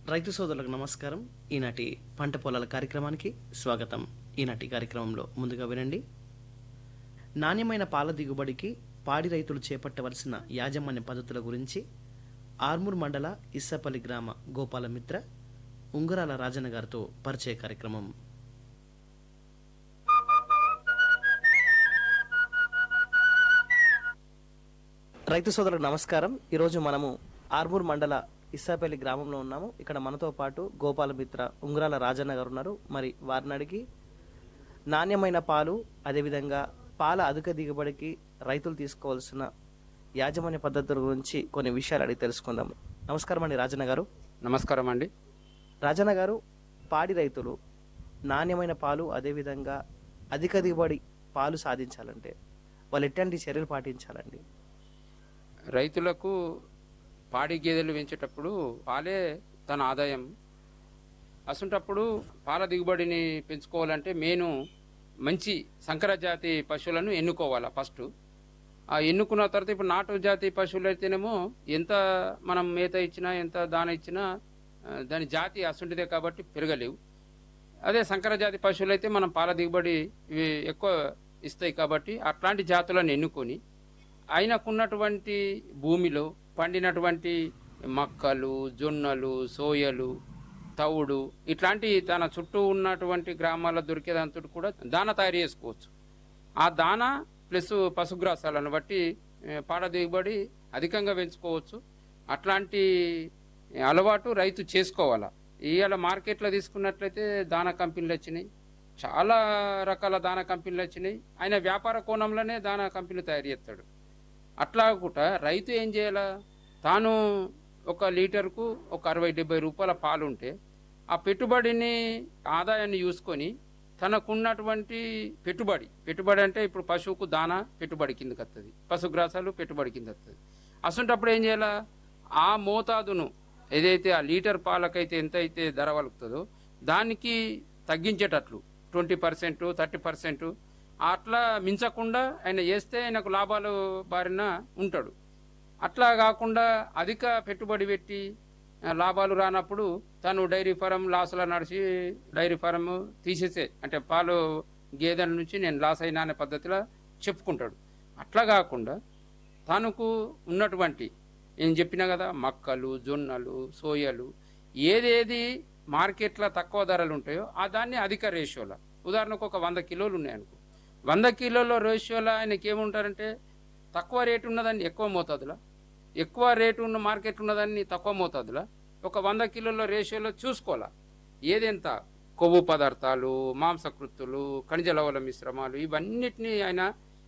రైతు సోదరులకు నమస్కారం ఈనాటి పంట పొలాల కార్యక్రమానికి స్వాగతం ఈనాటి కార్యక్రమంలో ముందుగా వినండి నాణ్యమైన పాల దిగుబడికి పాడి రైతులు చేపట్టవలసిన యాజమాన్య పద్ధతుల గురించి ఆర్మూర్ మండల ఇస్సపల్లి గ్రామ గోపాలమిత్ర ఉంగరాల రాజన్న గారితో పరిచయ కార్యక్రమం రైతు సోదరులకు నమస్కారం ఈరోజు మనము ఆర్మూర్ మండల ఇస్సాపల్లి గ్రామంలో ఉన్నాము ఇక్కడ మనతో పాటు గోపాలమిత్ర ఉంగరాల రాజన్న గారు ఉన్నారు మరి వారిని అడిగి నాణ్యమైన పాలు అదేవిధంగా పాల అధిక దిగుబడికి రైతులు తీసుకోవాల్సిన యాజమాన్య పద్ధతుల గురించి కొన్ని విషయాలు అడిగి తెలుసుకుందాం నమస్కారం అండి రాజన్న గారు నమస్కారం అండి రాజన్న గారు పాడి రైతులు నాణ్యమైన పాలు అదేవిధంగా అధిక దిగుబడి పాలు సాధించాలంటే వాళ్ళు ఎట్లాంటి చర్యలు పాటించాలండి రైతులకు పాడి గేదెలు పెంచేటప్పుడు పాలే తన ఆదాయం అసంటప్పుడు పాల దిగుబడిని పెంచుకోవాలంటే మేను మంచి సంకర జాతి పశువులను ఎన్నుకోవాలా ఫస్ట్ ఆ ఎన్నుకున్న తర్వాత ఇప్పుడు నాటు జాతి పశువులు అయితేనేమో ఎంత మనం మేత ఇచ్చినా ఎంత దాన ఇచ్చినా ఆ, దాని జాతి అసంటిదే కాబట్టి పెరగలేవు అదే సంకర జాతి పశువులు అయితే మనం పాల దిగుబడి ఇవి ఎక్కువ ఇస్తాయి కాబట్టి అట్లాంటి జాతులను ఎన్నుకొని ఆయనకున్నటువంటి భూమిలో పండినటువంటి మక్కలు జొన్నలు సోయలు తవుడు ఇట్లాంటి తన చుట్టూ ఉన్నటువంటి గ్రామాల్లో దొరికేదాంతో కూడా దాన తయారు చేసుకోవచ్చు ఆ దాన ప్లస్ పశుగ్రాసాలను బట్టి ఏ, పాల దిగుబడి అధికంగా పెంచుకోవచ్చు అట్లాంటి అలవాటు రైతు చేసుకోవాలా ఇవాళ మార్కెట్లో తీసుకున్నట్లయితే దాన కంపెనీలు వచ్చినాయి చాలా రకాల దాన కంపెనీలు వచ్చినాయి ఆయన వ్యాపార కోణంలోనే దాన కంపెనీలు తయారు చేస్తాడు అట్లా కూడా రైతు ఏం చేయాలా తాను ఒక లీటర్కు ఒక అరవై డెబ్బై రూపాయల పాలు ఉంటే ఆ పెట్టుబడిని ఆదాయాన్ని చూసుకొని తనకున్నటువంటి పెట్టుబడి పెట్టుబడి అంటే ఇప్పుడు పశువుకు దాన పెట్టుబడి కిందకి వస్తుంది పశుగ్రాసాలు పెట్టుబడి కింద వస్తుంది అసంటప్పుడు ఏం చేయాలా ఆ మోతాదును ఏదైతే ఆ లీటర్ పాలకైతే ఎంత అయితే ధర వలుకుతుందో దానికి తగ్గించేటట్లు ట్వంటీ పర్సెంట్ థర్టీ పర్సెంట్ అట్లా మించకుండా ఆయన చేస్తే ఆయనకు లాభాలు బారిన ఉంటాడు అట్లా కాకుండా అధిక పెట్టుబడి పెట్టి ఆ, లాభాలు రానప్పుడు తను డైరీ ఫారం లాస్లో నడిచి డైరీ ఫారం తీసేసే అంటే పాలు గేదెల నుంచి నేను లాస్ అయినా అనే పద్ధతిలో చెప్పుకుంటాడు అట్లా కాకుండా తనకు ఉన్నటువంటి నేను చెప్పినా కదా మక్కలు జొన్నలు సోయలు ఏదేది మార్కెట్లో తక్కువ ధరలు ఉంటాయో ఆ దాన్ని అధిక రేషియోలో ఉదాహరణకు ఒక వంద కిలోలు ఉన్నాయనుకో వంద కిలోల రేషియోలో ఆయనకి ఏముంటారంటే తక్కువ రేటు ఉన్నదాన్ని ఎక్కువ మోతాదులా ఎక్కువ రేటు ఉన్న మార్కెట్ ఉన్నదాన్ని తక్కువ మోతాదులా ఒక వంద కిలోల రేషియోలో చూసుకోవాలా ఏదెంత కొవ్వు పదార్థాలు మాంసకృత్తులు ఖనిజ లవణ మిశ్రమాలు ఇవన్నిటిని ఆయన